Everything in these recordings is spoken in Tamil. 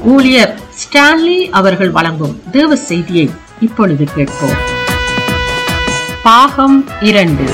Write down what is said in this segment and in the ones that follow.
ஊழியர் ஸ்டான்லி அவர்கள் வழங்கும் தேவ செய்தியை இப்பொழுது கேட்போம் பாகம் இரண்டு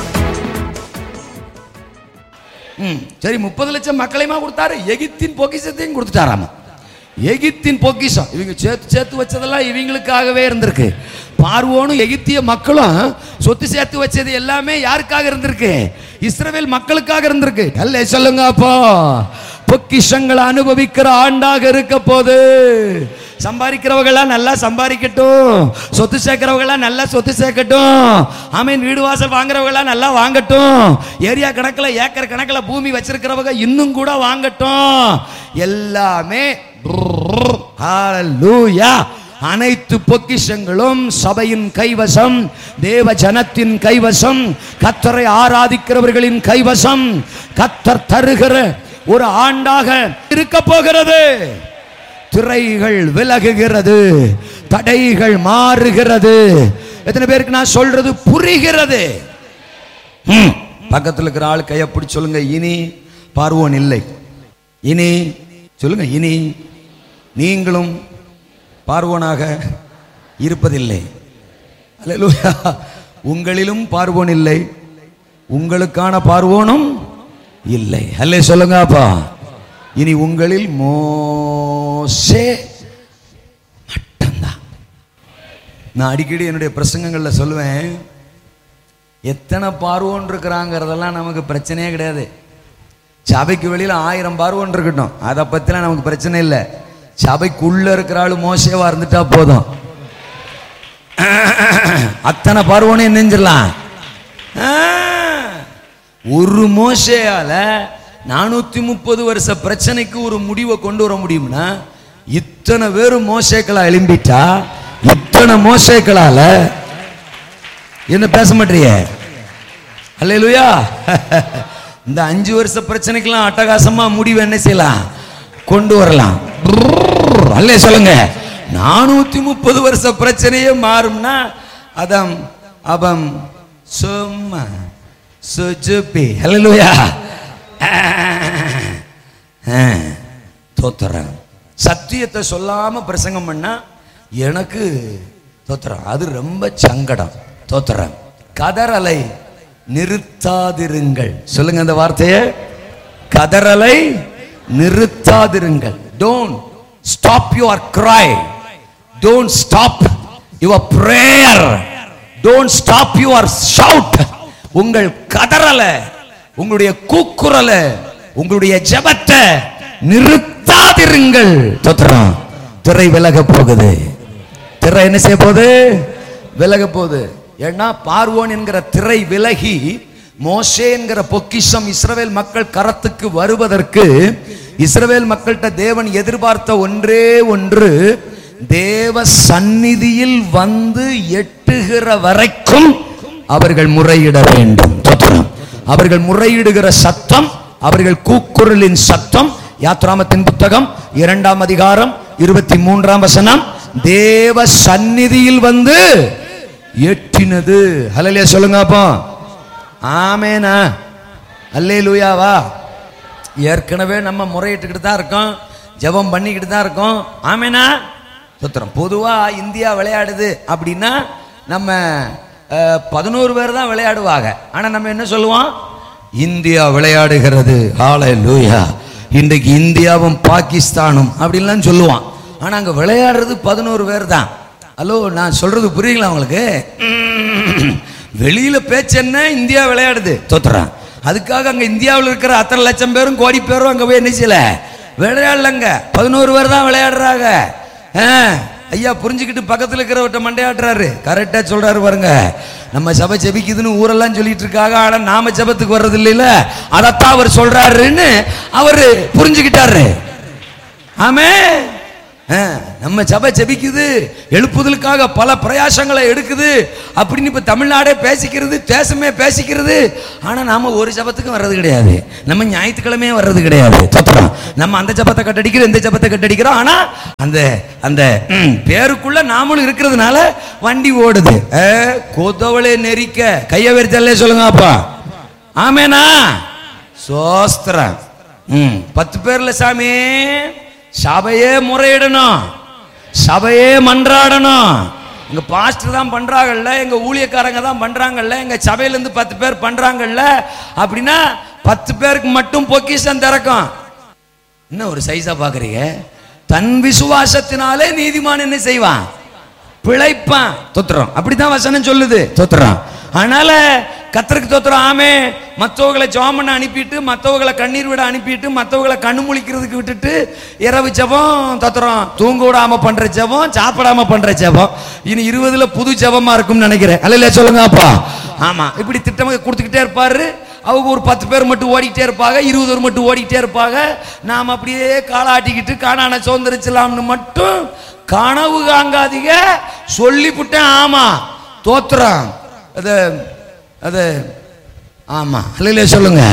ம், சரி முப்பது லட்சம் மக்களையுமா கொடுத்தாரு எகிப்தின் பொக்கிஷத்தையும் கொடுத்துட்டாராமா எகிப்தின் பொக்கிஷம் இவங்க சேர்த்து சேர்த்து வச்சதெல்லாம் இவங்களுக்காகவே இருந்திருக்கு பார்வோனும் எகிப்திய மக்களும் சொத்து சேர்த்து வச்சது எல்லாமே யாருக்காக இருந்திருக்கு இஸ்ரவேல் மக்களுக்காக இருந்திருக்கு அல்ல சொல்லுங்க அப்போ பொக்கிஷங்களை அனுபவிக்கிற ஆண்டாக இருக்க போது சம்பாதிக்கிறவங்களாம் நல்லா சம்பாதிக்கட்டும் சொத்து சேர்க்கிறவங்களாம் நல்லா சொத்து சேர்க்கட்டும் ஆமீன் வீடு வாசல் வாங்குறவங்களாம் நல்லா வாங்கட்டும் ஏரியா கணக்கில் ஏக்கர் கணக்கில் பூமி வச்சிருக்கிறவங்க இன்னும் கூட வாங்கட்டும் எல்லாமே ஹalleluya அனைத்து பொக்கிஷங்களும் சபையின் கைவசம் தேவ ஜனத்தின் கைவசம் கத்தரை ஆராதிக்கிறவர்களின் கைவசம் கத்தர் தருகிற ஒரு ஆண்டாக இருக்க போகிறது திரைகள் விலகுகிறது தடைகள் மாறுகிறது எத்தனை பேருக்கு நான் சொல்றது புரிகிறது ம். பக்கத்துல இருக்கிற ஆள் கையை பிடிச்சு சொல்லுங்க இனி பார்வோன் இல்லை இனி சொல்லுங்க இனி நீங்களும் பார்வோனாக இருப்பதில்லை அல்லேலூயா உங்களிலும் பார்வோன் இல்லை உங்களுக்கான பார்வோனும் இல்லை அல்லே சொல்லுங்க அப்பா இனி உங்களில் மோசே மட்டும்தான் நான் அடிக்கடி என்னுடைய பிரசங்கங்களில் சொல்லுவேன் எத்தனை பார்வோன் இருக்கிறாங்கிறதெல்லாம் நமக்கு பிரச்சனையே கிடையாது சபைக்கு வெளியில் ஆயிரம் பார்வோன் இருக்கட்டும் அதை பற்றிலாம் நமக்கு பிரச்சனை இல்லை சபைக்குள்ள இருக்கிற ஆளு மோசேவா இருந்துட்டா போதும் அத்தனை பார்வோனையும் நெஞ்சிடலாம் ஒரு மோசையால நானூத்தி முப்பது வருஷ பிரச்சனைக்கு ஒரு முடிவை கொண்டு வர முடியும்னா இத்தனை பேரும் மோசேக்களா எழும்பிட்டா இத்தனை மோசேக்களால என்ன பேச மாட்டீங்க அல்லேலூயா இந்த அஞ்சு வருஷ பிரச்சனைக்கெல்லாம் அட்டகாசமா முடிவு என்ன செய்யலாம் கொண்டு வரலாம் அல்லே சொல்லுங்க நானூத்தி முப்பது வருஷ பிரச்சனையே மாறும்னா அதம் அபம் சும்மா சுஜுப்பி அல்லேலூயா தோத்துறேன் சத்தியத்தை சொல்லாம பிரசங்கம் பண்ணா எனக்கு தோத்துறேன் அது ரொம்ப சங்கடம் தோத்துறேன் கதறலை நிறுத்தாதிருங்கள் சொல்லுங்க அந்த வார்த்தையை கதறலை நிறுத்தாதிருங்கள் don't stop your cry don't stop your prayer don't stop your shout உங்கள் கதறலை உங்களுடைய கூக்குரலை உங்களுடைய ஜெபத்தை நிறுத்தாதிருங்கள் தோத்திரம் திரை விலக போகுது திரை என்ன செய்ய போகுது விலக போகுது ஏன்னா பார்வோன் என்கிற திரை விலகி மோசே என்கிற பொக்கிஷம் இஸ்ரவேல் மக்கள் கரத்துக்கு வருவதற்கு இஸ்ரவேல் மக்கள்கிட்ட தேவன் எதிர்பார்த்த ஒன்றே ஒன்று தேவ சந்நிதியில் வந்து எட்டுகிற வரைக்கும் அவர்கள் முறையிட வேண்டும் தோத்திரம் அவர்கள் முறையிடுகிற சத்தம் அவர்கள் கூக்குரலின் சத்தம் யாத்ராமத்தின் புத்தகம் இரண்டாம் அதிகாரம் இருபத்தி மூன்றாம் வசனம் தேவ சந்நிதியில் வந்து எட்டினது ஹலலியா சொல்லுங்க அப்போ ஆமேனா அல்லே லூயாவா ஏற்கனவே நம்ம முறையிட்டுக்கிட்டு தான் இருக்கோம் ஜெபம் பண்ணிக்கிட்டு தான் இருக்கோம் ஆமேனா சுத்திரம் பொதுவா இந்தியா விளையாடுது அப்படின்னா நம்ம பதினோரு பேர் தான் விளையாடுவாங்க ஆனா நம்ம என்ன சொல்லுவோம் இந்தியா விளையாடுகிறது ஹாலே லூயா இன்றைக்கு இந்தியாவும் பாகிஸ்தானும் அப்படின்லாம் சொல்லுவான் ஆனா அங்க விளையாடுறது பதினோரு பேர் தான் ஹலோ நான் சொல்றது புரியுங்களா உங்களுக்கு வெளியில பேச்சு என்ன இந்தியா விளையாடுது தோத்துறான் அதுக்காக அங்க இந்தியாவில் இருக்கிற அத்தனை லட்சம் பேரும் கோடி பேரும் அங்க போய் என்ன செய்யல விளையாடலங்க பதினோரு பேர் தான் விளையாடுறாங்க ஆ, ஐயா புரிஞ்சுக்கிட்டு பக்கத்துல இருக்கிறவர்கிட்ட மண்டையாட்டுறாரு கரெக்டா சொல்றாரு பாருங்க நம்ம சபை ஜெபிக்குதுன்னு ஊரெல்லாம் சொல்லிட்டு இருக்காங்க ஆனா நாம ஜெபத்துக்கு வர்றது இல்லைல்ல அதைத்தான் அவர் சொல்றாருன்னு அவரு புரிஞ்சுக்கிட்டாரு ஆமே ஆ, நம்ம சபை ஜெபிக்குது எழுப்புதலுக்காக பல பிரயாசங்களை எடுக்குது அப்படின்னு இப்ப தமிழ்நாடே பேசிக்கிறது தேசமே பேசிக்கிறது ஆனா நாம ஒரு ஜபத்துக்கும் வர்றது கிடையாது நம்ம ஞாயிற்றுக்கிழமையே வர்றது கிடையாது தத்துவம் நம்ம அந்த ஜபத்தை கட்டடிக்கிறோம் இந்த ஜபத்தை கட்டடிக்கிறோம் ஆனா அந்த அந்த ம், பேருக்குள்ள நாமளும் இருக்கிறதுனால வண்டி ஓடுது ஏ, கொதவளே நெரிக்க கைய வெறிச்சல்லே சொல்லுங்க அப்பா ஆமேனா சோஸ்திரம் ம் பத்து பேர்ல சாமி சபையே முறையிடணும் சபையே மன்றாடணும் எங்க பாஸ்டர் தான் பண்றாங்கல்ல எங்க ஊழியக்காரங்க தான் பண்றாங்கல்ல எங்க சபையில இருந்து பத்து பேர் பண்றாங்கல்ல அப்படின்னா பத்து பேருக்கு மட்டும் பொக்கிஷம் திறக்கும் என்ன ஒரு சைஸா பாக்குறீங்க தன் விசுவாசத்தினாலே நீதிமான் என்ன செய்வான் பிழைப்பான் தோத்துறோம் அப்படித்தான் வசனம் சொல்லுது தோத்துறோம் அதனால கத்தருக்கு தோத்துறோம் ஆமே மற்றவங்களை ஜாம் பண்ண அனுப்பிட்டு மற்றவங்களை கண்ணீர் விட அனுப்பிட்டு மற்றவங்களை கண்ணு முழிக்கிறதுக்கு விட்டுட்டு இரவு ஜெபம் தோத்துறோம் தூங்க விடாம பண்ற ஜெபம் சாப்பிடாம பண்ற ஜெபம் இனி இருபதுல புது ஜெபமா இருக்கும்னு நினைக்கிறேன் அல்ல சொல்லுங்க அப்பா ஆமா இப்படி திட்டமாக கொடுத்துக்கிட்டே இருப்பாரு அவங்க ஒரு பத்து பேர் மட்டும் ஓடிக்கிட்டே இருப்பாங்க இருபது பேர் மட்டும் ஓடிக்கிட்டே இருப்பாங்க நாம் அப்படியே காலாட்டிக்கிட்டு காணான சுதந்திரிச்சலாம்னு மட்டும் கனவு காங்காதீங்க சொல்லிவிட்டேன் ஆமா தோத்துறான் அது அது ஆமா அல்லையிலே சொல்லுங்க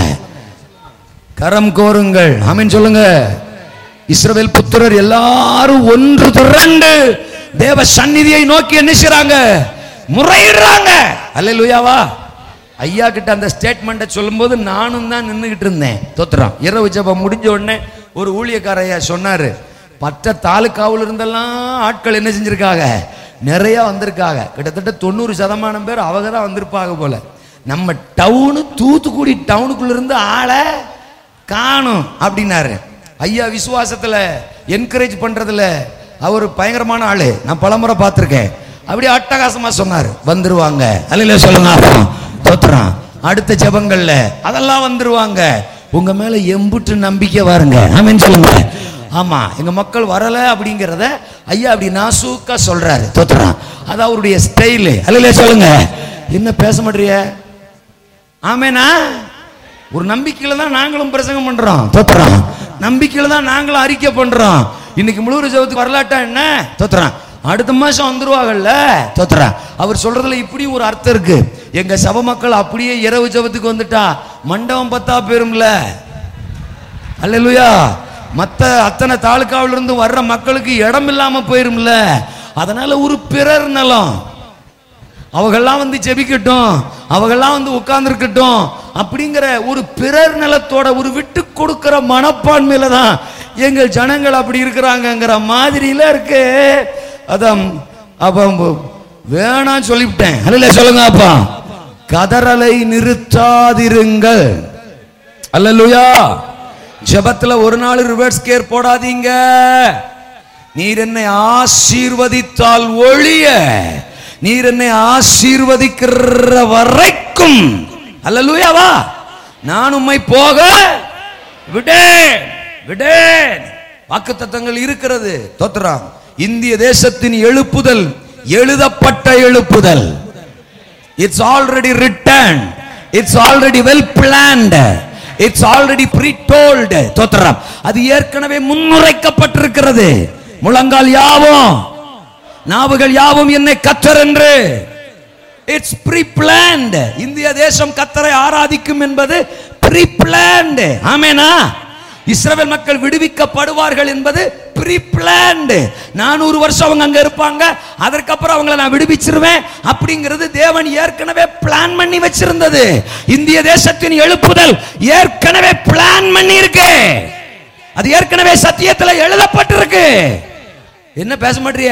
கரம் கோருங்கள் ஆமென் சொல்லுங்க இஸ்ரவேல் புத்திரர் எல்லாரும் ஒன்று திரண்டு தேவ சந்நிதியை நோக்கி என்ன செய்றாங்க முறையிடுறாங்க அல்லேலூயாவா ஐயா கிட்ட அந்த ஸ்டேட்மெண்ட்டை சொல்லும்போது நானும் தான் நின்றுகிட்டு இருந்தேன் தோத்துறான் இரவு ஜெபம் முடிஞ்ச உடனே ஒரு ஊழியக்கார ஐயா சொன்னாரு மற்ற தாலுக்காவில் இருந்தெல்லாம் ஆட்கள் என்ன செஞ்சிருக்காங்க நிறைய வந்திருக்காங்க கிட்டத்தட்ட தொண்ணூறு சதமானம் பேர் அவங்க தான் வந்திருப்பாங்க போல நம்ம டவுனு தூத்துக்குடி டவுனுக்குள்ள இருந்து ஆளை காணும் அப்படின்னாரு ஐயா விசுவாசத்துல என்கரேஜ் பண்றதுல அவர் பயங்கரமான ஆளு நான் பலமுறை பார்த்திருக்கேன் அப்படியே அட்டகாசமா சொன்னார் வந்துருவாங்க அல்ல சொல்லுங்க அப்போ தோத்துறான் அடுத்த ஜெபங்கள்ல அதெல்லாம் வந்துருவாங்க உங்க மேல எம்புட்டு நம்பிக்கை வாருங்க ஆமென் சொல்லுங்க ஆமா எங்க மக்கள் வரல அப்படிங்கிறத ஐயா அப்படி நாசூக்கா சொல்றாரு தோத்துறான் அது அவருடைய ஸ்டைலு அல்ல சொல்லுங்க என்ன பேச மாட்டீங்க ஆமேனா ஒரு நம்பிக்கையில தான் நாங்களும் பிரசங்கம் பண்றோம் தோத்துறோம் நம்பிக்கையில தான் நாங்களும் அறிக்கை பண்றோம் இன்னைக்கு முழு ஜெபத்துக்கு வரலாட்டா என்ன தோத்துறான் அடுத்த மாசம் வந்துருவாங்கல்ல தோத்துறான் அவர் சொல்றதுல இப்படி ஒரு அர்த்தம் இருக்கு எங்க சப மக்கள் அப்படியே இரவு ஜெபத்துக்கு வந்துட்டா மண்டபம் பத்தா போயிரும்ல அல்லேலூயா மத்த அத்தனை தாலுக்காவில இருந்து வர்ற மக்களுக்கு இடம் இல்லாம போயிரும்ல அதனால ஒரு பிறர் நலம் அவங்கெல்லாம் வந்து ஜெபிக்கட்டும் அவங்கெல்லாம் வந்து உட்கார்ந்துருக்கட்டும் அப்படிங்கிற ஒரு பிறர் நலத்தோட ஒரு விட்டு கொடுக்கிற மனப்பான்மையில தான் எங்கள் ஜனங்கள் அப்படி இருக்கிறாங்கங்கிற மாதிரியில இருக்கு அதான் அப்ப வேணாம் சொல்லிவிட்டேன் அல்ல சொல்லுங்க அப்பா கதறலை நிறுத்தாதிருங்கள் அல்லேலூயா ஜெபத்துல ஒரு நாள் ரிவர்ஸ் கேர் போடாதீங்க நீர் என்னை ஆசீர்வதித்தால் ஒழிய நீர் என்னை ஆசீர்வதிக்கிற வரைக்கும் அல்லேலூயாவா நான் உம்மை போக விடேன் விடேன் வாக்குத்தத்தங்கள் இருக்கிறது தோத்துறான் இந்திய தேசத்தின் எழுப்புதல் எழுதப்பட்ட எழுப்புதல் it's already written it's already well planned it's already pre told தோத்திரம் அது ஏற்கனவே முன்னுரைக்கப்பட்டிருக்கிறது முழங்கால் யாவும் நாவுகள் யாவும் என்னை கத்தர் என்று இட்ஸ் ப்ரீ பிளான்ட் இந்திய தேசம் கத்தரை ஆராதிக்கும் என்பது ப்ரீ பிளான்ட் ஆமேனா இஸ்ரவேல் மக்கள் விடுவிக்கப்படுவார்கள் என்பது ப்ரீ பிளான்ட் நானூறு வருஷம் அவங்க அங்க இருப்பாங்க அதற்கப்புறம் அவங்கள நான் விடுவிச்சிருவேன் அப்படிங்கிறது தேவன் ஏற்கனவே பிளான் பண்ணி வச்சிருந்தது இந்திய தேசத்தின் எழுப்புதல் ஏற்கனவே பிளான் பண்ணி இருக்கு அது ஏற்கனவே சத்தியத்துல எழுதப்பட்டிருக்கு என்ன பேச மாட்டிய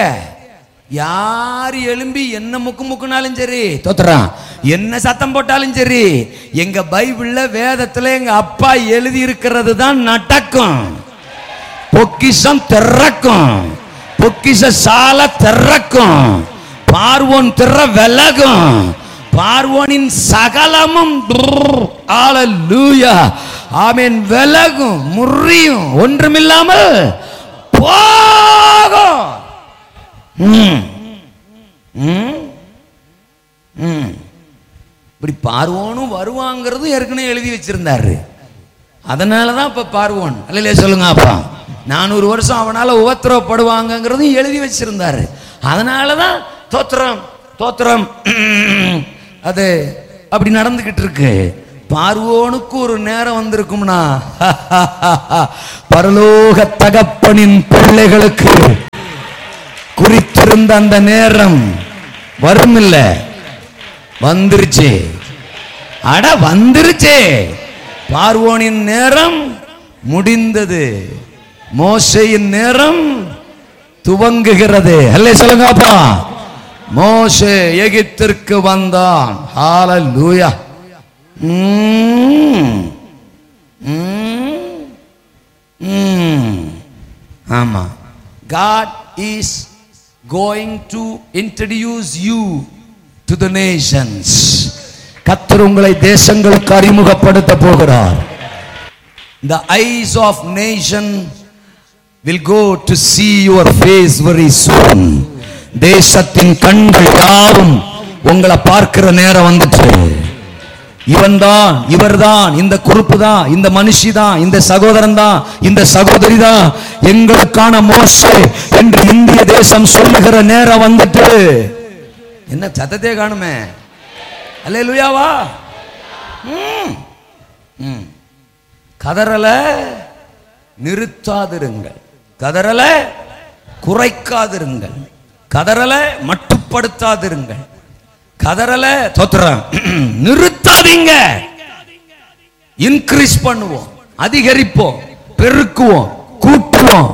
யார் எழும்பி என்ன முக்கு முக்குனாலும் சரி தோத்துறான் என்ன சத்தம் போட்டாலும் சரி எங்க பைபிள்ல வேதத்துல எங்க அப்பா எழுதி இருக்கிறது தான் நடக்கும் பொக்கிஷம் திறக்கும் பொக்கிஷ சால திறக்கும் பார்வோன் திற விலகும் பார்வோனின் சகலமும் ஆலூயா ஆமென் விலகும் முறியும் ஒன்றுமில்லாமல் போகும் ம். ம். ம். இப்படி பார்வோனும் வருவாங்கிறதும் ஏற்கனவே எழுதி வச்சிருந்தாரு அதனால தான் இப்போ பார்வோன் அல்லையே சொல்லுங்க அப்பா நானூறு வருஷம் அவனால உபத்திரவப்படுவாங்கங்கிறதும் எழுதி வச்சிருந்தாரு அதனால தான் தோத்திரம் தோத்திரம் அது அப்படி நடந்துகிட்டு இருக்கு பார்வோனுக்கு ஒரு நேரம் வந்திருக்கும்னா பரலோக தகப்பனின் பிள்ளைகளுக்கு குறித்திருந்த அந்த நேரம் வரும் இல்ல வந்துருச்சு அட வந்துருச்சு பார்வோனின் நேரம் முடிந்தது மோசையின் நேரம் துவங்குகிறது அல்லே சொல்லுங்க அப்பா மோசே எகிப்திற்கு வந்தான் ஹalleluya ம் ம் ம் ஆமா God is going to introduce you to the nations கர்த்தர் உங்களை தேசங்களுக்கு அறிமுகப்படுத்த போகிறார் the eyes of nation will go to see your face very soon தேசத்தின் கண்கள் யாரும் உங்களை பார்க்கிற நேரம் வந்துச்சு இவன் தான் இவர் தான் இந்த குறுப்பு தான் இந்த மனுஷி தான் இந்த சகோதரன் தான் இந்த சகோதரி தான் எங்களுக்கான மோசே என்று இந்திய தேசம் சொல்லுகிற நேரம் வந்துட்டு என்ன சத்தத்தே காணுமே அல்லே லுயாவா கதறல நிறுத்தாதிருங்கள் கதறல குறைக்காதிருங்கள் கதறல மட்டுப்படுத்தாதிருங்கள் கதறல தோத்துறேன் நிறுத்தாதீங்க இன்க்ரீஸ் பண்ணுவோம் அதிகரிப்போம் பெருக்குவோம் கூட்டுவோம்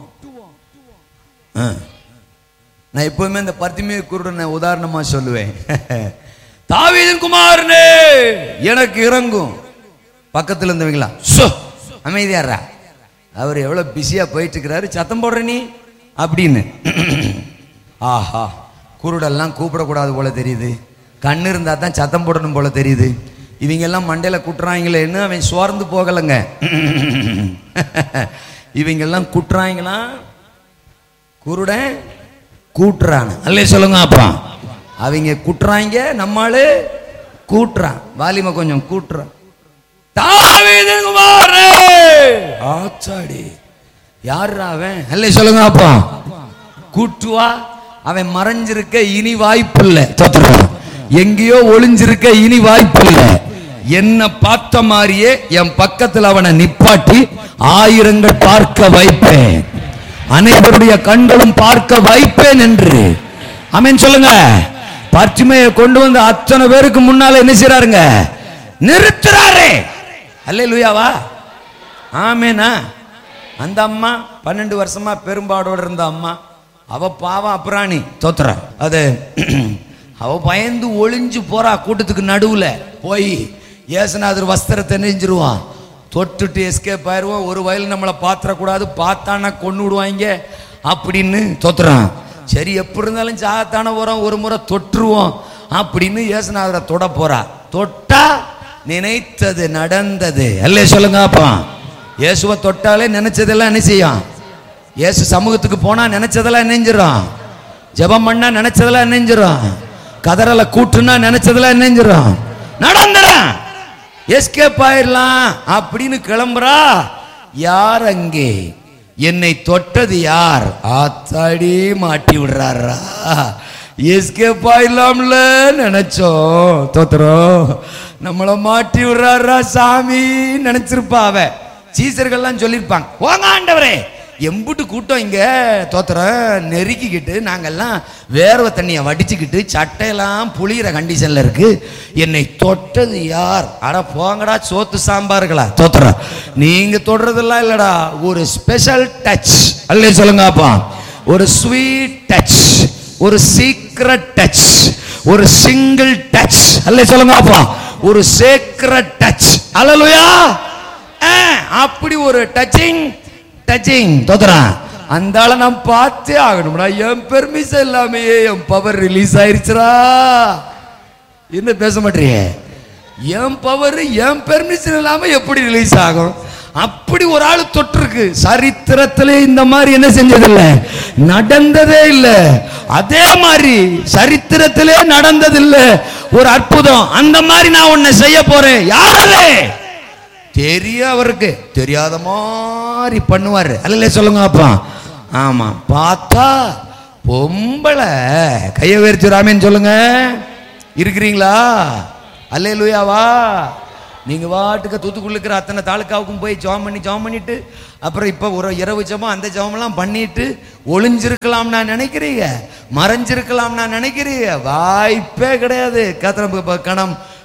ஆ. நான் எப்பவுமே இந்த பத்திமே குருடனை உதாரணமா சொல்லுவேன் தாவீதின் குமாரனே எனக்கு இறங்கும் பக்கத்துல இருந்தவங்களா சோ அமைதியாரா அவர் எவ்வளவு பிஸியா போயிட்டு இருக்கிறாரு சத்தம் போடுற நீ அப்படின்னு ஆஹா குருடெல்லாம் கூப்பிடக்கூடாது போல தெரியுது கண்ணு இருந்தா தான் சத்தம் போடணும் போல தெரியுது இவங்க எல்லாம் மண்டையில குட்டுறாங்களேன்னு அவன் சோர்ந்து போகலைங்க இவங்க எல்லாம் குட்டுறாங்களா குருடன் கூட்டுறான் அல்லே சொல்லுங்க அப்பா அவங்க குட்டுறாங்க நம்மாளு கூட்டுறான் வாலிம கொஞ்சம் கூட்டுறான் தாவீதின் குமாரனே ஆச்சாடி யாருடா அவன் அல்லே சொல்லுங்க அப்பா கூட்டுவா அவன் மறைஞ்சிருக்க இனி வாய்ப்பு இல்லை எங்கேயோ ஒளிஞ்சிருக்க இனி வாய்ப்பு இல்லை என்ன பார்த்த மாதிரியே என் பக்கத்தில் அவனை நிப்பாட்டி ஆயிரங்கள் பார்க்க வைப்பேன் அனைவருடைய கண்களும் பார்க்க வைப்பேன் என்று அமேன் சொல்லுங்க பர்ச்சுமையை கொண்டு வந்து அத்தனை பேருக்கு முன்னால என்ன செய்றாருங்க நிறுத்துறாரே அல்லே லுயாவா ஆமேனா அந்த அம்மா பன்னெண்டு வருஷமா பெரும்பாடோட இருந்த அம்மா அவ பாவம் அப்புறாணி தோத்துற அது அவ பயந்து ஒளிஞ்சு போறா கூட்டத்துக்கு நடுவுல போய் ஏசுநாதர் வஸ்திரத்தை நெஞ்சிருவான் தொட்டுட்டு எஸ்கேப் ஆயிருவோம் ஒரு வயல் நம்மளை பாத்திரக்கூடாது பார்த்தானா கொண்டு விடுவாங்க அப்படின்னு தோத்துறான் சரி எப்படி இருந்தாலும் சாகத்தானே போறோம் ஒரு முறை தொற்றுவோம் அப்படின்னு ஏசுநாதரை தொட போறா தொட்டா நினைத்தது நடந்தது அல்லே சொல்லுங்க அப்பா இயேசுவை தொட்டாலே நினைச்சதெல்லாம் என்ன செய்யும் இயேசு சமூகத்துக்கு போனா நினைச்சதெல்லாம் நெஞ்சிரும் ஜெபம் பண்ணா நினைச்சதெல்லாம் நெஞ்சிரும் கதறல கூட்டுனா நினைச்சதெல்லாம் நெஞ்சிரும் நடந்துடும் எஸ்கேப் ஆயிடலாம் அப்படின்னு கிளம்புறா யார் அங்கே என்னை தொட்டது யார் ஆத்தாடி மாட்டி விடுறாரா எஸ்கேப் ஆயிடலாம்ல நினைச்சோம் தோத்துறோம் நம்மள மாட்டி விடுறாரா சாமி நினைச்சிருப்பா அவ சீசர்கள்லாம் சொல்லியிருப்பாங்க போங்க ஆண்டவரே எம்புட்டு கூட்டம் இங்க தோத்துறோம் நெருக்கிக்கிட்டு நாங்கெல்லாம் வேர்வை தண்ணியை வடிச்சுக்கிட்டு சட்டையெல்லாம் புளியிற கண்டிஷன்ல இருக்கு என்னை தொட்டது யார் அட போங்கடா சோத்து சாம்பார்களா தோத்துறோம் நீங்க தொடுறதெல்லாம் இல்லடா ஒரு ஸ்பெஷல் டச் அல்ல சொல்லுங்க அப்பா ஒரு ஸ்வீட் டச் ஒரு சீக்ரெட் டச் ஒரு சிங்கிள் டச் அல்ல சொல்லுங்க அப்பா ஒரு சேக்ரெட் டச் அல்லலுயா அப்படி ஒரு டச்சிங் டச்சிங் தோத்துறான் அந்த ஆளை நான் பார்த்தே ஆகணும்டா என் பெர்மிஷன் இல்லாமையே என் பவர் ரிலீஸ் ஆயிருச்சுடா என்ன பேச மாட்டீங்க என் பவர் என் பெர்மிஷன் இல்லாம எப்படி ரிலீஸ் ஆகும் அப்படி ஒரு ஆள் தொட்டிருக்கு சரித்திரத்திலே இந்த மாதிரி என்ன செஞ்சதில்ல நடந்ததே இல்ல அதே மாதிரி சரித்திரத்திலே நடந்ததில்ல ஒரு அற்புதம் அந்த மாதிரி நான் உன்னை செய்ய போறேன் யாரு தெரிய அவருக்கு தெரியாத மாதிரி பண்ணுவாரு அல்ல சொல்லுங்க அப்பா ஆமா பார்த்தா பொம்பளை கைய வேர்த்து ராமேன்னு சொல்லுங்க இருக்கிறீங்களா அல்லே லூயாவா நீங்க வாட்டுக்கு தூத்துக்குள்ள இருக்கிற அத்தனை தாலுக்காவுக்கும் போய் ஜெபம் பண்ணி ஜெபம் பண்ணிட்டு அப்புறம் இப்ப ஒரு இரவு ஜெபம் அந்த ஜெபம்லாம் பண்ணிட்டு ஒளிஞ்சிருக்கலாம் நான் நினைக்கிறீங்க மறைஞ்சிருக்கலாம் நான் நினைக்கிறீங்க வாய்ப்பே கிடையாது கத்திரம் கணம்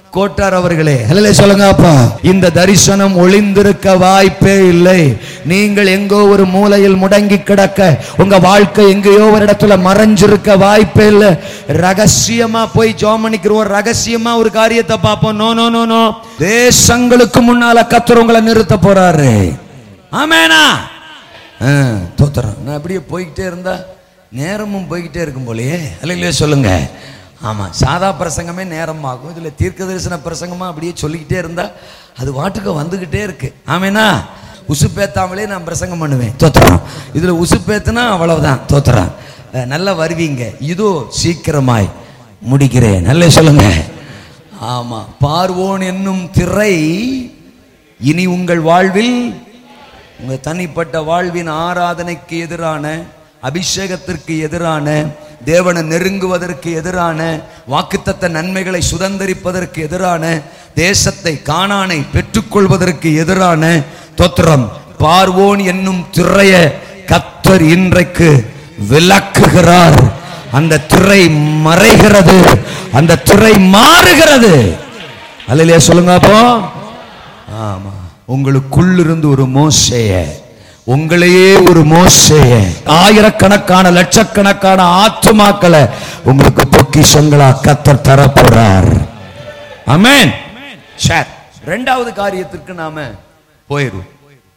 கோட்டார் அவர்களே ஹalleluya சொல்லுங்க அப்பா இந்த தரிசனம் ஒளிந்திருக்க வாய்ப்பே இல்லை நீங்கள் எங்கோ ஒரு மூலையில் முடங்கி கிடக்க உங்க வாழ்க்கை எங்கேயோ ஒரு இடத்துல மறைஞ்சிருக்க வாய்ப்பே இல்லை ரகசியமா போய் ஜோமனிக்கிறோம் ரகசியமா ஒரு காரியத்தை பார்ப்போம் நோ நோ நோ நோ தேசங்களுக்கு முன்னால கத்தர் உங்களை நிறுத்த போறாரு ஆமேனா ஆ, தோத்துறேன் நான் அப்படியே போய்கிட்டே இருந்தா நேரமும் போய்கிட்டே இருக்கும் போலயே அல்லையா சொல்லுங்க ஆமா சாதா பிரசங்கமே நேரம் ஆகும் இதுல தீர்க்க தரிசன பிரசங்கமா அப்படியே சொல்லிக்கிட்டே இருந்தா அது வாட்டுக்கு வந்துகிட்டே இருக்கு ஆமேனா உசுப்பேத்தாமலே நான் பிரசங்கம் பண்ணுவேன் தோத்துறோம் இதுல உசுப்பேத்துனா அவ்வளவுதான் தோத்துறேன் அஹ், நல்லா வருவீங்க இதோ சீக்கிரமாய் முடிக்கிறேன் நல்ல சொல்லுங்க ஆமா பார்வோன் என்னும் திரை இனி உங்கள் வாழ்வில் உங்க தனிப்பட்ட வாழ்வின் ஆராதனைக்கு எதிரான அபிஷேகத்திற்கு எதிரான தேவனை நெருங்குவதற்கு எதிரான வாக்குத்தத்த நன்மைகளை சுதந்தரிப்பதற்கு எதிரான தேசத்தை காணானை பெற்றுக்கொள்வதற்கு எதிரான தோத்திரம் பார்வோன் என்னும் திரைய கத்தர் இன்றைக்கு விளக்குகிறார் அந்த திரை மறைகிறது அந்த திரை மாறுகிறது அல்லையா சொல்லுங்க அப்போ ஆமா உங்களுக்குள்ளிருந்து ஒரு மோசைய உங்களையே ஒரு மோசைய ஆயிரக்கணக்கான லட்சக்கணக்கான ஆத்துமாக்களை உங்களுக்கு பொக்கிஷங்களா கத்தர் தரப்போறார் ஆமென் சரி ரெண்டாவது காரியத்திற்கு நாம போயிடுவோம்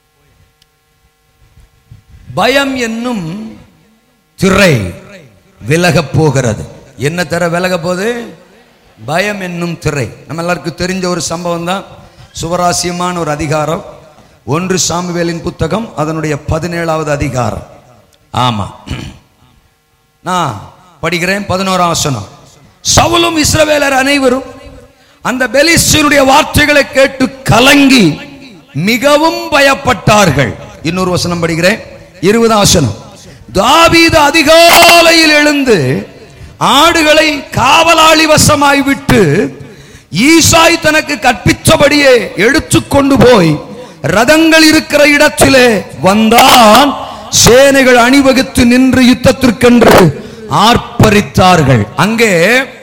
பயம் என்னும் திரை விலகப் போகிறது என்ன திரை விலக போகுது பயம் என்னும் திரை நம்ம எல்லாருக்கும் தெரிஞ்ச ஒரு சம்பவம் தான் சுவராசியமான ஒரு அதிகாரம் ஒன்று சாமுவேலின் புத்தகம் அதனுடைய பதினேழாவது அதிகாரம் ஆமா நான் படிக்கிறேன் பதினோராம் வசனம் சவுலும் இஸ்ரவேலர் அனைவரும் அந்த பெலிஸ்தீனுடைய வார்த்தைகளை கேட்டு கலங்கி மிகவும் பயப்பட்டார்கள் இன்னொரு வசனம் படிக்கிறேன் இருபதாம் வசனம் தாவீது அதிகாலையில் எழுந்து ஆடுகளை காவலாளி வசமாய் விட்டு ஈசாய் தனக்கு கற்பித்தபடியே எடுத்துக்கொண்டு போய் ரதங்கள் இருக்கிற இடத்திலே வந்தான் சேனைகள் அணிவகுத்து நின்று யுத்தத்திற்கென்று ஆர்ப்பரித்தார்கள் அங்கே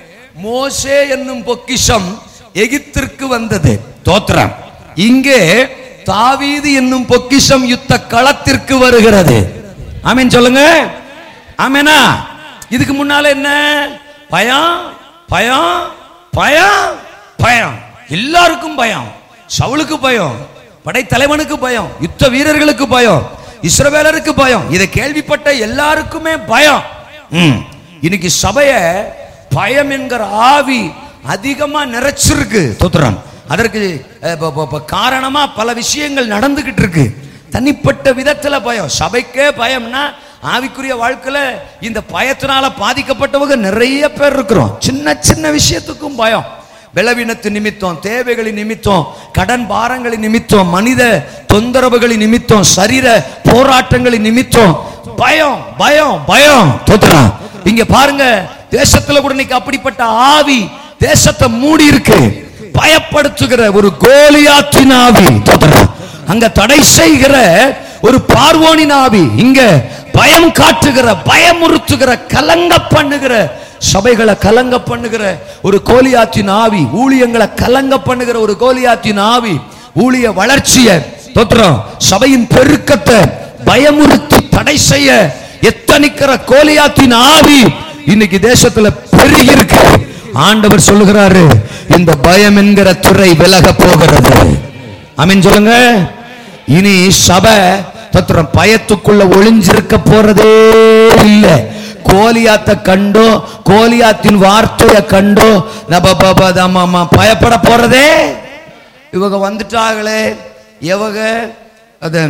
மோசே என்னும் பொக்கிஷம் எகிப்திற்கு வந்தது தோத்திரம் இங்கே தாவீது என்னும் பொக்கிஷம் யுத்த களத்திற்கு வருகிறது ஆமீன் சொல்லுங்க ஆமேனா இதுக்கு முன்னால என்ன பயம் பயம் பயம் பயம் எல்லாருக்கும் பயம் சவுலுக்கு பயம் படைத்தலைவனுக்கு பயம் யுத்த வீரர்களுக்கு பயம் இஸ்ரவேலருக்கு பயம் இதை கேள்விப்பட்ட எல்லாருக்குமே பயம் ம். இன்னைக்கு சபைய பயம் என்கிற ஆவி அதிகமா நிறைச்சிருக்கு தோத்திரம் அதற்கு அஹ், ப- ப- ப- காரணமா பல விஷயங்கள் நடந்துகிட்டு இருக்கு தனிப்பட்ட விதத்துல பயம் சபைக்கே பயம்னா ஆவிக்குரிய வாழ்க்கையில இந்த பயத்தினால பாதிக்கப்பட்டவங்க நிறைய பேர் இருக்கிறோம் சின்ன சின்ன விஷயத்துக்கும் பயம் பலவீனத்து நிமித்தம் தேவைகளின் நிமித்தம் கடன் பாரங்களின் நிமித்தம் மனித தொந்தரவுகளின் நிமித்தம் சரீர போராட்டங்களின் நிமித்தம் பயம் பயம் பயம் தோத்துறான் இங்க பாருங்க தேசத்துல கூட இன்னைக்கு அப்படிப்பட்ட ஆவி தேசத்தை மூடி இருக்கு பயப்படுத்துகிற ஒரு கோலியாத்தின் ஆவி தோத்துறான் அங்க தடை செய்கிற ஒரு பார்வோனின் ஆவி இங்க பயம் காட்டுகிற பயமுறுத்துகிற கலங்க பண்ணுகிற சபைகளை கலங்க பண்ணுகிற ஒரு கோலியாத்தின் ஆவி ஊழியங்களை கலங்க பண்ணுகிற ஒரு கோலியாத்தின் ஆவி ஊழிய வளர்ச்சிய தோற்றம் சபையின் பெருக்கத்தை பயமுறுத்தி தடை செய்ய எத்தனிக்கிற கோலியாத்தின் ஆவி இன்னைக்கு தேசத்துல பெருகி இருக்கு ஆண்டவர் சொல்லுகிறாரு இந்த பயம் என்கிற துறை விலக போகிறது அமீன் சொல்லுங்க இனி சபை தத்துறம் பயத்துக்குள்ள ஒளிஞ்சிருக்க போறதே இல்லை கோலியாத்த கண்டோ கோலியாத்தின் வார்த்தையை கண்டோ நப பப தம பயப்பட போறதே இவங்க வந்துட்டாங்களே எவங்க அது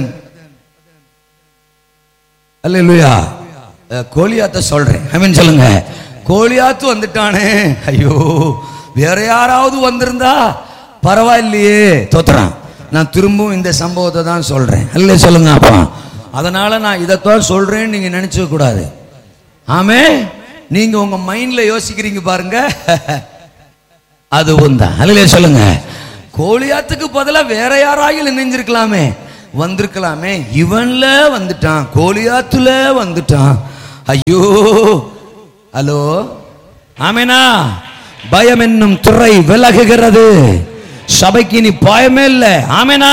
அல்லேலூயா அஹ், கோலியாத்த சொல்றேன் ஐ மீன் சொல்லுங்க கோலியாத்து வந்துட்டானே ஐயோ வேற யாராவது வந்திருந்தா பரவாயில்லையே தோத்துறான் நான் திரும்பவும் இந்த சம்பவத்தை தான் சொல்றேன் அல்ல சொல்லுங்க அப்பா அதனால நான் இதைத்தான் சொல்றேன்னு நீங்க நினைச்சுக்க கூடாது ஆமே நீங்க உங்க மைண்ட்ல யோசிக்கிறீங்க பாருங்க அதுவும் தான் அல்ல சொல்லுங்க கோலியாத்துக்கு பதிலா வேற யாராயும் நினைஞ்சிருக்கலாமே வந்திருக்கலாமே இவன்ல வந்துட்டான் கோலியாத்துல வந்துட்டான் ஐயோ ஹலோ ஆமேனா பயம் என்னும் துறை விலகுகிறது சபைக்கு இனி பயமே இல்லை ஆமேனா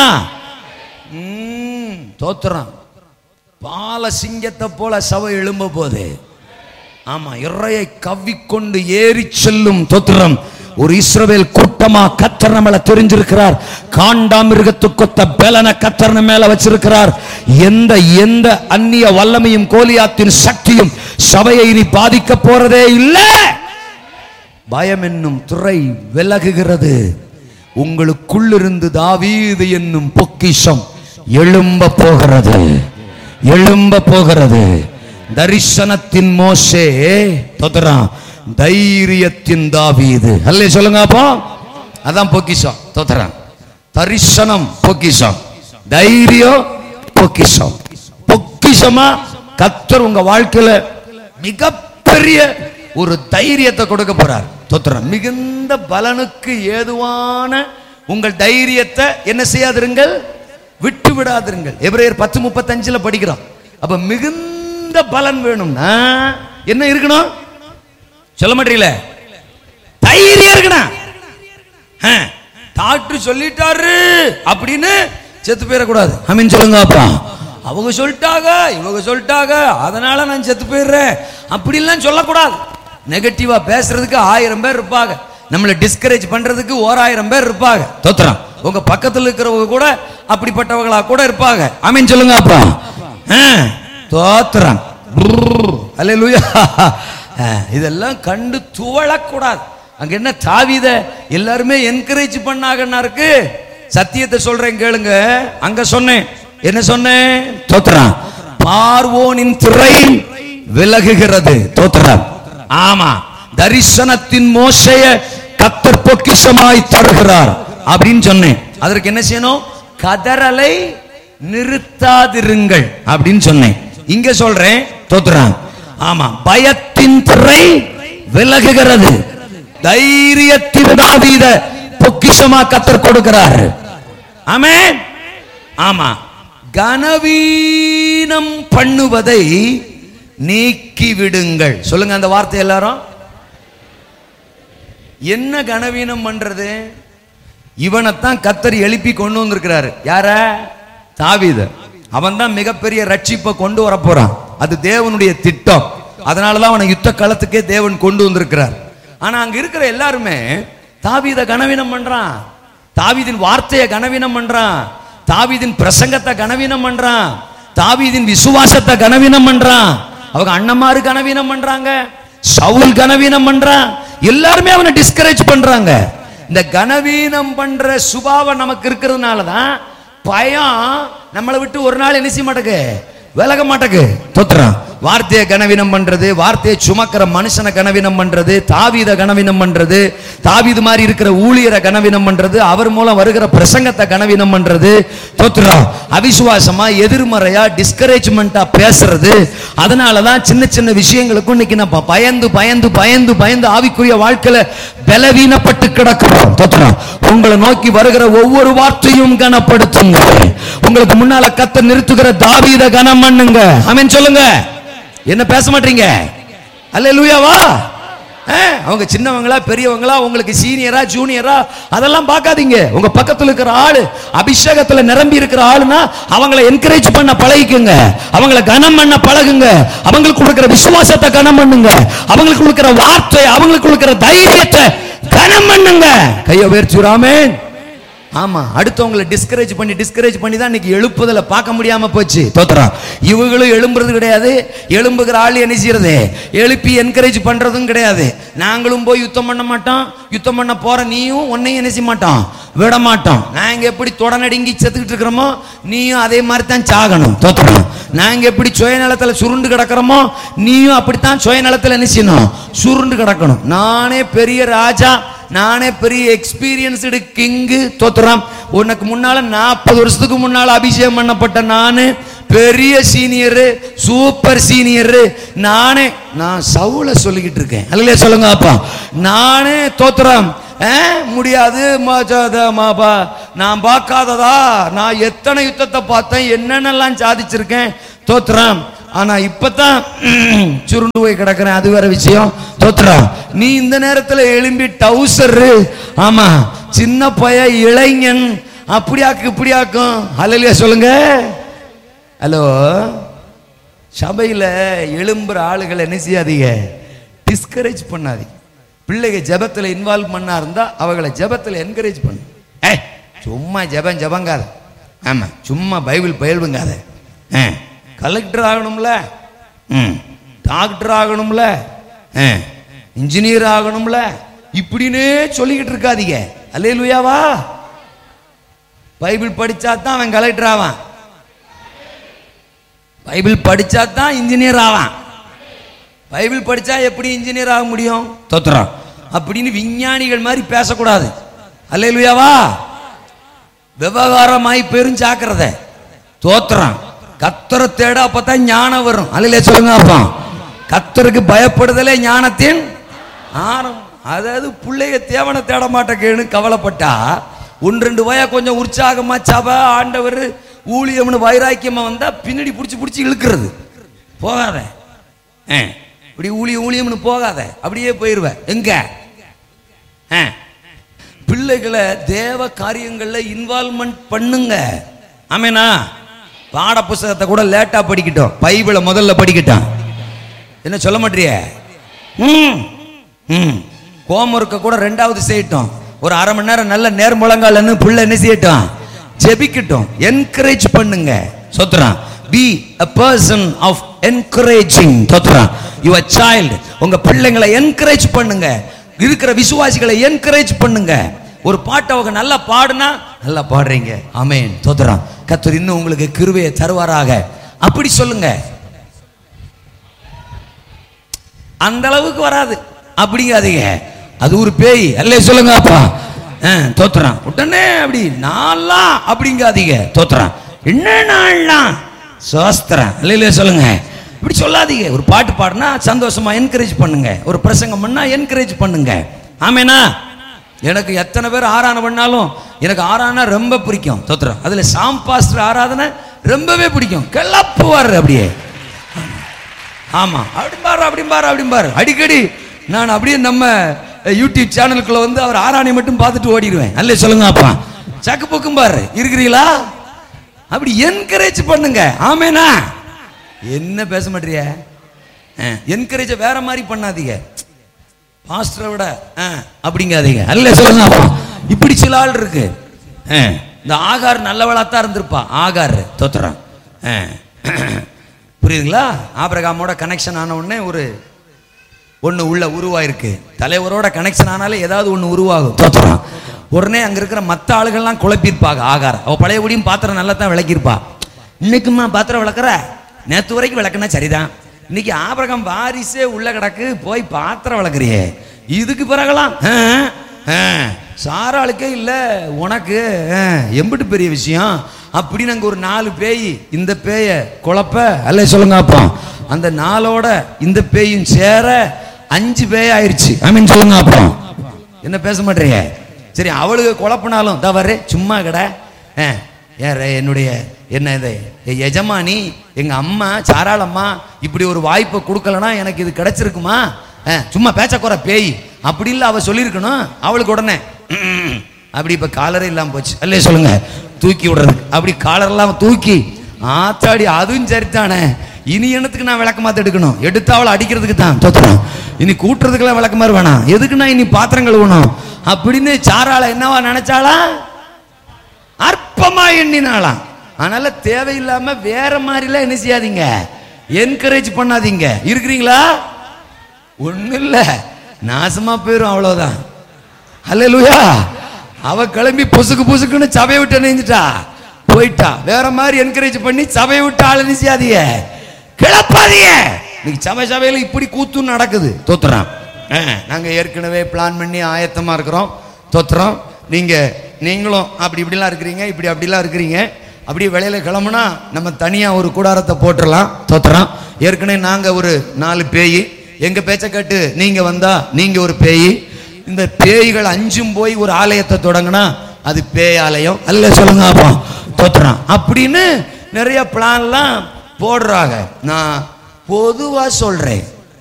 ம், தோத்துறான் பால சிங்கத்தை போல சபை எழும்ப போது ஆமா இறையை கவ்விக்கொண்டு ஏறி செல்லும் தோத்திரம் ஒரு இஸ்ரவேல் கூட்டமா கத்தர் நம்மள தெரிஞ்சிருக்கிறார் காண்டாமிருகத்துக்கொத்த பலன கத்தர் நம்ம மேல வச்சிருக்கிறார் எந்த எந்த அந்நிய வல்லமையும் கோலியாத்தின் சக்தியும் சபையை இனி பாதிக்க போறதே இல்லை பயம் என்னும் துறை விலகுகிறது உங்களுக்குள்ளிருந்து தாவீது என்னும் பொக்கிஷம் எழும்ப போகிறது எழும்ப போகிறது தரிசனத்தின் மோசே தோத்துறான் தைரியத்தின் தாவீது அல்லே சொல்லுங்க அப்போ அதான் பொக்கிஷம் தோத்துறான் தரிசனம் பொக்கிஷம் தைரியம் பொக்கிஷம் பொக்கிஷமா கத்தர் உங்க வாழ்க்கையில மிகப்பெரிய ஒரு தைரியத்தை கொடுக்க போறார் தோத்திரம் மிகுந்த பலனுக்கு ஏதுவான உங்கள் தைரியத்தை என்ன செய்யாதிருங்கள் விட்டு விடாதிருங்கள் எபிரேயர் பத்து முப்பத்தஞ்சுல படிக்கிறோம் அப்ப மிகுந்த பலன் வேணும்னா என்ன இருக்கணும் சொல்ல மாட்டீங்களே தைரியம் இருக்கணும் ஆ, டாக்டர் சொல்லிட்டாரு அப்படின்னு செத்து போயிடக்கூடாது அமீன் சொல்லுங்க அப்பா அவங்க சொல்லிட்டாங்க இவங்க சொல்லிட்டாங்க அதனால நான் செத்து போயிடுறேன் அப்படிலாம் சொல்லக்கூடாது நெகட்டிவா பேசுறதுக்கு ஆயிரம் பேர் இருப்பாங்க நம்மளை டிஸ்கரேஜ் பண்றதுக்கு ஓராயிரம் பேர் இருப்பாங்க தோத்துறான் உங்க பக்கத்துல இருக்கிறவங்க கூட அப்படிப்பட்டவங்களா கூட இருப்பாங்க அமீன் சொல்லுங்க அப்பா ஆ, தோத்துறான் அல்லேலூயா ஆ, இதெல்லாம் கண்டு துவளக்கூடாது அங்க என்ன தாவித எல்லாருமே என்கரேஜ் பண்ணாகன்னா இருக்கு சத்தியத்தை சொல்றேன் கேளுங்க அங்க சொன்னேன் என்ன சொன்னேன் தோத்துறான் பார்வோனின் திரை விலகுகிறது தோத்துறான் ஆமா தரிசனத்தின் மோசைய கத்தர் பொக்கிஷமாய் தருகிறார் அப்படின்னு சொன்னேன் அதற்கு என்ன செய்யணும் கதறலை நிறுத்தாதிருங்கள் அப்படின்னு சொன்னேன் இங்க சொல்றேன் தோத்துறான் ஆமா பயத்தின் திரை விலகுகிறது தைரியத்தின் தாவீத பொக்கிஷமா கத்தர் கொடுக்கிறார் ஆமென் ஆமா கனவீனம் பண்ணுவதை நீக்கி விடுங்கள் சொல்லுங்க அந்த வார்த்தை எல்லாரும் என்ன கனவீனம் பண்றது இவனைத்தான் கத்தர் எழுப்பி கொண்டு வந்திருக்கிறாரு யார தாவீத அவன் தான் மிகப்பெரிய ரட்சிப்பை கொண்டு வர போறான் அது தேவனுடைய திட்டம் அதனாலதான் அவனை யுத்த களத்துக்கே தேவன் கொண்டு வந்திருக்கிறார் ஆனா அங்க இருக்கிற எல்லாருமே தாவீத கனவீனம் பண்றான் தாவீதின் வார்த்தையை கனவீனம் பண்றான் தாவீதின் பிரசங்கத்தை கனவீனம் பண்றான் தாவீதின் விசுவாசத்தை கனவீனம் பண்றான் அவங்க அண்ணமாரு கனவீனம் பண்றாங்க சவுல் கனவீனம் பண்றான் எல்லாருமே அவனை டிஸ்கரேஜ் பண்றாங்க இந்த கனவீனம் பண்ற சுபாவம் நமக்கு இருக்கிறதுனால தான் பயம் நம்மளை விட்டு ஒரு நாள் என்ன செய்ய மாட்டேங்க விலக மாட்டேங்க தோத்துறான் வார்த்தையை கனவீனம் பண்றது வார்த்தையை சுமக்கிற மனுஷனை கனவீனம் பண்றது தாவீத கனவீனம் பண்றது தாவீது மாதிரி இருக்கிற ஊழியரை கனவீனம் பண்றது அவர் மூலம் வருகிற பிரசங்கத்தை கனவீனம் பண்றது தோத்துறான் அவிசுவாசமா எதிர்மறையா டிஸ்கரேஜ்மெண்டா பேசுறது அதனால தான் சின்ன சின்ன விஷயங்களுக்கும் இன்னைக்கு நம்ம பயந்து பயந்து பயந்து பயந்து ஆவிக்குரிய வாழ்க்கையில பலவீனப்பட்டு கிடக்கிறோம் தோத்துறான் உங்களை நோக்கி வருகிற ஒவ்வொரு வார்த்தையும் கனப்படுத்துங்க உங்களுக்கு முன்னால கத்த நிறுத்துகிற தாவீத கனம் பண்ணுங்க ஆமென் சொல்லுங்க என்ன பேச மாட்டீங்க அல்ல லூயாவா அவங்க சின்னவங்களா பெரியவங்களா உங்களுக்கு சீனியரா ஜூனியரா அதெல்லாம் பார்க்காதீங்க உங்க பக்கத்துல இருக்கிற ஆளு அபிஷேகத்துல நிரம்பி இருக்கிற ஆளுனா அவங்கள என்கரேஜ் பண்ண பழகிக்குங்க அவங்கள கனம் பண்ண பழகுங்க அவங்களுக்கு கொடுக்கிற விசுவாசத்தை கனம் பண்ணுங்க அவங்களுக்கு கொடுக்கிற வார்த்தை அவங்களுக்கு கொடுக்கிற தைரியத்தை கனம் பண்ணுங்க கையை உயர்த்துறாமே ஆமா அடுத்தவங்களை டிஸ்கரேஜ் பண்ணி டிஸ்கரேஜ் பண்ணி தான் இன்னைக்கு எழுப்புதல பார்க்க முடியாம போச்சு தோத்துறான் இவங்களும் எழும்புறது கிடையாது எழும்புகிற ஆள் என்ன செய்யறது எழுப்பி என்கரேஜ் பண்றதும் கிடையாது நாங்களும் போய் யுத்தம் பண்ண மாட்டோம் யுத்தம் பண்ண போற நீயும் உன்னையும் என்ன செய்ய மாட்டோம் விட மாட்டோம் நாங்க எப்படி தொடநடுங்கி செத்துக்கிட்டு இருக்கிறோமோ நீயும் அதே மாதிரி தான் சாகணும் தோத்துறோம் நாங்க எப்படி சுயநலத்துல சுருண்டு கிடக்கிறோமோ நீயும் அப்படித்தான் சுயநலத்துல என்ன செய்யணும் சுருண்டு கிடக்கணும் நானே பெரிய ராஜா நானே பெரிய எக்ஸ்பீரியன்ஸ்டு கிங்கு தோத்துறான் உனக்கு முன்னால நாற்பது வருஷத்துக்கு முன்னால அபிஷேகம் பண்ணப்பட்ட நானு பெரிய சீனியரு சூப்பர் சீனியரு நானே நான் சவுல சொல்லிக்கிட்டு இருக்கேன் அல்லையா சொல்லுங்க அப்பா நானே தோத்துறேன் ஆ, முடியாது மா, ஜ- த- மா, பா. நான் பார்க்காததா நான் எத்தனை யுத்தத்தை பார்த்தேன் என்னென்னலாம் சாதிச்சிருக்கேன் தோத்துறேன் ஆனா இப்பதான் ம், சுருண்டு போய் கிடக்குறேன் அது வேற விஷயம் தோத்துறான் நீ இந்த நேரத்துல எழும்பி டவுசர் ஆமா சின்ன பைய இளைஞன் அப்படியாக்கு இப்படியாக்கும் ஹalleluya சொல்லுங்க ஹலோ சபையில எழும்புற ஆளுகளை என்ன செய்யாதீங்க டிஸ்கரேஜ் பண்ணாதீங்க பிள்ளைங்க ஜெபத்துல இன்வால்வ் பண்ணா இருந்தா அவங்களை ஜெபத்துல என்கரேஜ் பண்ணு ஏய் சும்மா ஜெபம் ஜெபங்காத ஆமா சும்மா பைபிள் பயில்வுங்காத கலெக்டர் ஆகணும்ல ம் டாக்டர் ஆகணும்ல இன்ஜினியர் ஆகணும்ல இப்படின்னே சொல்லிக்கிட்டு இருக்காதீங்க அல்லேலுயாவா பைபிள் படிச்சா தான் அவன் கலெக்டர் ஆவான் பைபிள் படிச்சா தான் இன்ஜினியர் ஆவான் பைபிள் படிச்சா எப்படி இன்ஜினியர் ஆக முடியும் தோத்துறான் அப்படின்னு விஞ்ஞானிகள் மாதிரி பேசக்கூடாது அல்லேலுயாவா விவகாரமாய் பெரும் ஜாக்கிரத தோத்துறான் கத்தரை தேட அப்பதான் ஞானம் வரும் அல்லையில சொல்லுங்க அப்பா கத்தருக்கு பயப்படுதலே ஞானத்தின் ஆரம் அதாவது பிள்ளைய தேவனை தேட மாட்டேன்னு கவலைப்பட்டா ஒன்று ரெண்டு வயா கொஞ்சம் உற்சாகமா சபை ஆண்டவர் ஊழியம்னு வைராக்கியமா வந்தா பின்னாடி பிடிச்சி பிடிச்சி இழுக்கிறது போகாத ஆ, இப்படி ஊழியம் ஊழியம்னு போகாத அப்படியே போயிருவ எங்க ஆ. பிள்ளைகளை தேவ காரியங்கள்ல இன்வால்வ்மெண்ட் பண்ணுங்க ஆமேனா பாட புஸ்தகத்தை கூட லேட்டா படிக்கட்டும் பைபிளை முதல்ல படிக்கட்டும் என்ன சொல்ல மாட்டிய ம் ம் கோமருக்க கூட ரெண்டாவது செய்யட்டும் ஒரு அரை மணி நேரம் நல்ல நேர்முழங்கால்னு பிள்ளை என்ன செய்யட்டும் ஜெபிக்கட்டும் என்கரேஜ் பண்ணுங்க சொத்துறான் be a person of encouraging சொத்துறான் யுவர் child உங்க பிள்ளைங்களை என்கரேஜ் பண்ணுங்க இருக்கிற விசுவாசிகளை என்கரேஜ் பண்ணுங்க ஒரு பாட்டை அவங்க நல்லா பாடுனா நல்லா பாடுறீங்க ஆமென் தோத்துறான் கத்தர் இன்னும் உங்களுக்கு கிருபையை தருவாராக அப்படி சொல்லுங்க அந்த அளவுக்கு வராது அப்படிங்காதீங்க அது ஒரு பேய் அல்லே சொல்லுங்க அப்பா ஆ, தோத்துறான் உடனே அப்படி நான்லாம் அப்படிங்காதீங்க தோத்துறான் என்ன நான்லாம் சோஸ்திரம் இல்லையில சொல்லுங்க இப்படி சொல்லாதீங்க ஒரு பாட்டு பாடினா சந்தோஷமா என்கரேஜ் பண்ணுங்க ஒரு பிரசங்கம் பண்ணா என்கரேஜ் பண்ணுங்க ஆமேனா எனக்கு எத்தனை பேர் ஆராதனை பண்ணாலும் எனக்கு ஆராதனை ரொம்ப பிடிக்கும் தோத்துறோம் அதுல சாம் பாஸ்டர் ஆராதனை ரொம்பவே பிடிக்கும் கிளப்புவார் அப்படியே ஆமா அப்படி பாரு அப்படி பாரு அப்படி பாரு அடிக்கடி நான் அப்படியே நம்ம அஹ், யூடியூப் சேனலுக்குள்ள வந்து அவர் ஆராணி மட்டும் பார்த்துட்டு ஓடிடுவேன் அல்ல சொல்லுங்க அப்பா சக்கு போக்கும் பாரு இருக்கிறீங்களா அப்படி என்கரேஜ் பண்ணுங்க ஆமேனா என்ன பேச மாட்டிய என்கரேஜ் வேற மாதிரி பண்ணாதீங்க பாஸ்டரை விட ஆ, அப்படிங்காதீங்க அல்ல சொல்லுங்க அப்பா இப்படி சில ஆள் இருக்கு ஆ, இந்த ஆகார் நல்லவளாத்தான் இருந்திருப்பா ஆகார் தோத்துறான் ஆ. புரியுதுங்களா ஆபிரகாமோட கனெக்ஷன் ஆன உடனே ஒரு ஒன்று உள்ள உருவாயிருக்கு தலைவரோட கனெக்ஷன் ஆனாலே ஏதாவது ஒன்று உருவாகும் தோத்துறான் உடனே அங்க இருக்கிற மற்ற ஆளுகள்லாம் குழப்பியிருப்பாங்க ஆகார் அவ பழையபடியும் பாத்திரம் நல்லா தான் விளக்கியிருப்பா இன்னைக்குமா பாத்திரம் விளக்குற நேத்து வரைக்கும் விளக்குனா சரிதான் இன்னைக்கு ஆபிரகாம் வாரிசே உள்ள கிடக்கு போய் பாத்திரம் விளக்குறியே இதுக்கு பிறகலாம் ஆ, ஆ, சாராளுக்கே இல்ல உனக்கு ஆ, எம்பிட்டு பெரிய விஷயம் அப்படின்னு அங்க ஒரு நாலு பேய் இந்த பேய குழப்ப அல்ல சொல்லுங்க அப்பா அந்த நாளோட இந்த பேயும் சேர அஞ்சு பேய் ஆயிருச்சு ஆமீன் சொல்லுங்க அப்பா என்ன பேச மாட்டீங்க சரி அவளுக்கு குழப்பினாலும் தவறு சும்மா கடை ஆ, ஏன் ரே, என்னுடைய என்ன இது என் எஜமானி எங்க அம்மா சாராளம்மா இப்படி ஒரு வாய்ப்பை கொடுக்கலனா எனக்கு இது கிடைச்சிருக்குமா ஆ, சும்மா பேச்ச குறை பேய் அப்படி இல்லை அவ சொல்லியிருக்கணும் அவளுக்கு உடனே ம், அப்படி இப்ப காலரே இல்லாம போச்சு அல்லே சொல்லுங்க தூக்கி விடுறதுக்கு அப்படி காலரெல்லாம் தூக்கி ஆத்தாடி அதுவும் சரிதானே இனி என்னத்துக்கு நான் விளக்கமாத்த எடுக்கணும் எடுத்து அவளை அடிக்கிறதுக்கு தான் தோத்துறோம் இனி கூட்டுறதுக்கெல்லாம் விளக்கமாறு வேணாம் எதுக்கு நான் இனி பாத்திரம் கழுவணும் அப்படின்னு சாராள என்னவா நினைச்சாளா அற்பமா எண்ணினாலாம் அதனால தேவையில்லாம வேற மாதிரிலாம் என்ன செய்யாதீங்க என்கரேஜ் பண்ணாதீங்க இருக்கிறீங்களா ஒண்ணும் இல்ல நாசமா போயிரும் அவ்வளவுதான் அல்லேலூயா அவ கிளம்பி பொசுக்கு பொசுக்குன்னு சபையை விட்டு நெஞ்சிட்டா போயிட்டா வேற மாதிரி என்கரேஜ் பண்ணி சபையை விட்டு ஆள நிச்சயாதீங்க கிளப்பாதீங்க இன்னைக்கு சபை சபையில இப்படி கூத்து நடக்குது தோத்துறான் ஆ, நாங்க ஏற்கனவே பிளான் பண்ணி ஆயத்தமா இருக்கிறோம் தோத்துறோம் நீங்க நீங்களும் அப்படி இப்படிலாம் இருக்கிறீங்க இப்படி அப்படிலாம் இருக்கிறீங்க அப்படியே வெளியில கிளம்புனா நம்ம தனியா ஒரு கூடாரத்தை போட்டுடலாம் தோத்துறோம் ஏற்கனவே நாங்க ஒரு நாலு பேய் எங்க பேச்ச கேட்டு நீங்க வந்தா நீங்க ஒரு பேய் இந்த பேய்கள் அஞ்சும் போய் ஒரு ஆலயத்தை தொடங்கினா அது பேய் ஆலயம் அல்ல சொல்லுங்க அப்போ தோத்துறான் அப்படின்னு நிறைய பிளான்லாம் போடுறாங்க நான் பொதுவா சொல்றேன்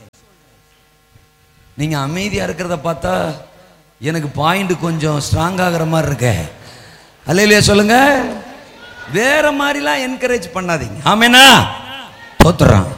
நீங்க அமைதியா இருக்கிறத பார்த்தா எனக்கு பாயிண்ட் கொஞ்சம் ஸ்ட்ராங் ஆகுற மாதிரி இருக்க அல்லையா சொல்லுங்க வேற மாதிரிலாம் என்கரேஜ் பண்ணாதீங்க ஆமேனா தோத்துறான்